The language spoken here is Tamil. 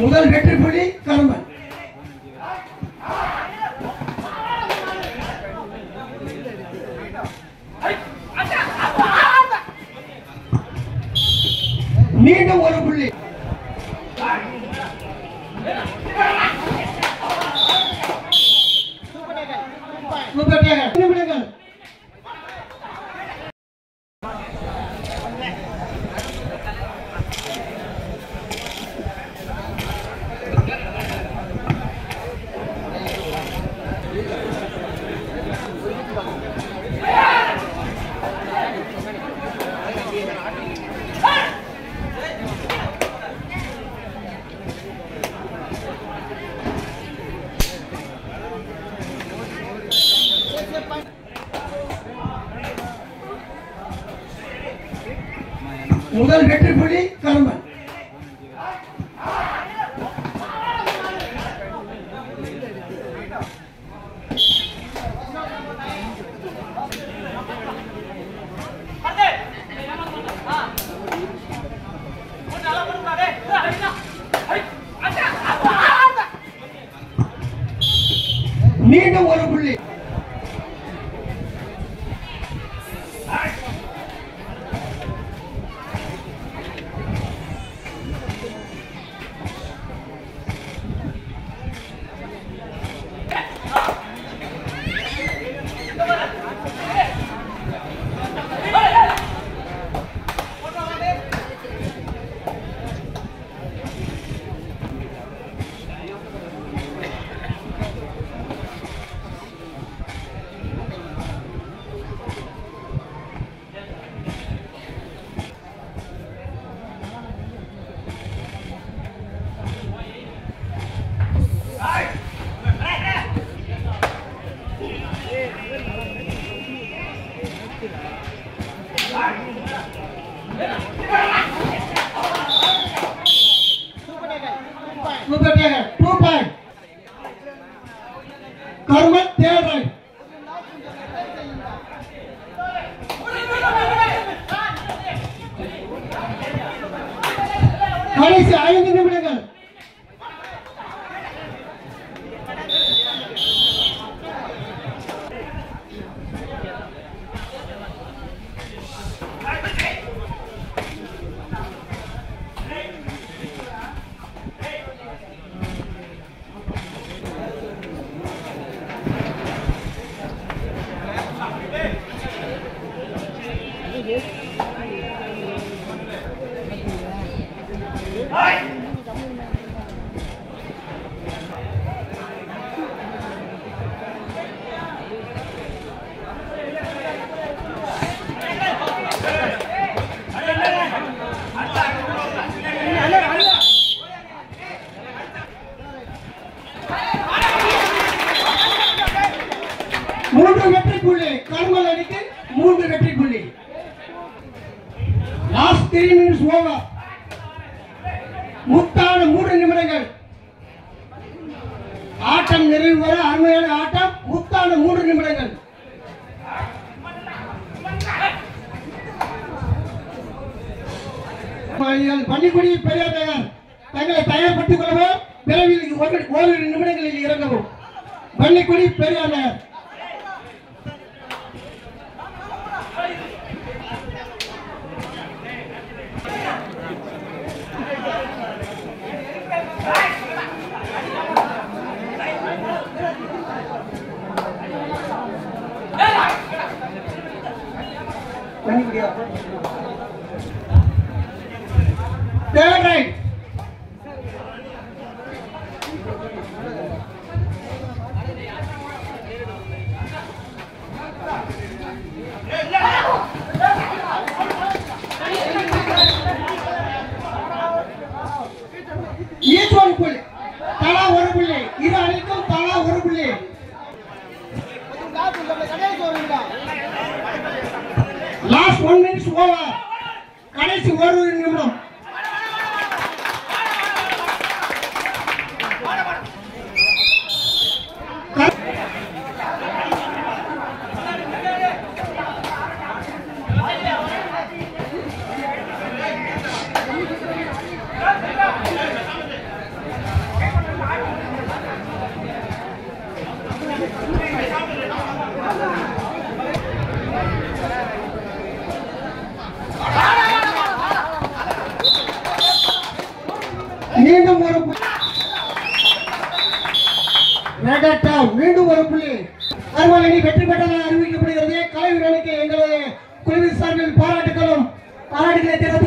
முதல் வெற்றி புள்ளி கரும்பன் மீண்டும் ஒரு புள்ளி சூப்பர் டேகர். நிமிடங்கள் முதல் வெற்றி புள்ளி கரும்பன் மீண்டும் ஒரு புள்ளி சூப்பர் டேகர் டூ பாயிண்ட் கருமன் தேர்ட் ரைட் கடைசி ஐந்து நிமிடங்கள் மூன்று வெற்றி புள்ளி கருமல் அணிக்கு மூன்று வெற்றி புள்ளி லாஸ்ட் த்ரீ மினிட்ஸ் ஓவர் முத்தான மூன்று நிமிடங்கள் ஆட்டம் நிறைவு வர அருமையான ஆட்டம் முத்தான மூன்று நிமிடங்கள் பள்ளிக்குடி பெரியார் நகர் தங்களை தயார்படுத்திக் கொள்ளவும் விரைவில் ஒரு ஓரிரு நிமிடங்களில் இறங்கவும் பள்ளிக்குடி பெரியார் நகர் பள்ளிக்குடியா தேர்ட் ரைட் ஈச் ஒன் புள்ளி தலா ஒரு புள்ளி இரு அணிக்கும் தலா ஒரு புள்ளி லாஸ்ட் ஒன் மினிட்ஸ் ஓவர் கடைசி ஒரு நிமிடம் மீண்டும் ஒரு புள்ளி. ரெகட்டா மீண்டும் ஒரு புள்ளி அறுவல் அணி வெற்றி பெற்றதாக அறிவிக்கப்படுகிறது கலை வீரனுக்கு எங்களது குழுவின் சார்பில் பாராட்டுகளும் பாராட்டுகளை தெரிவித்துக்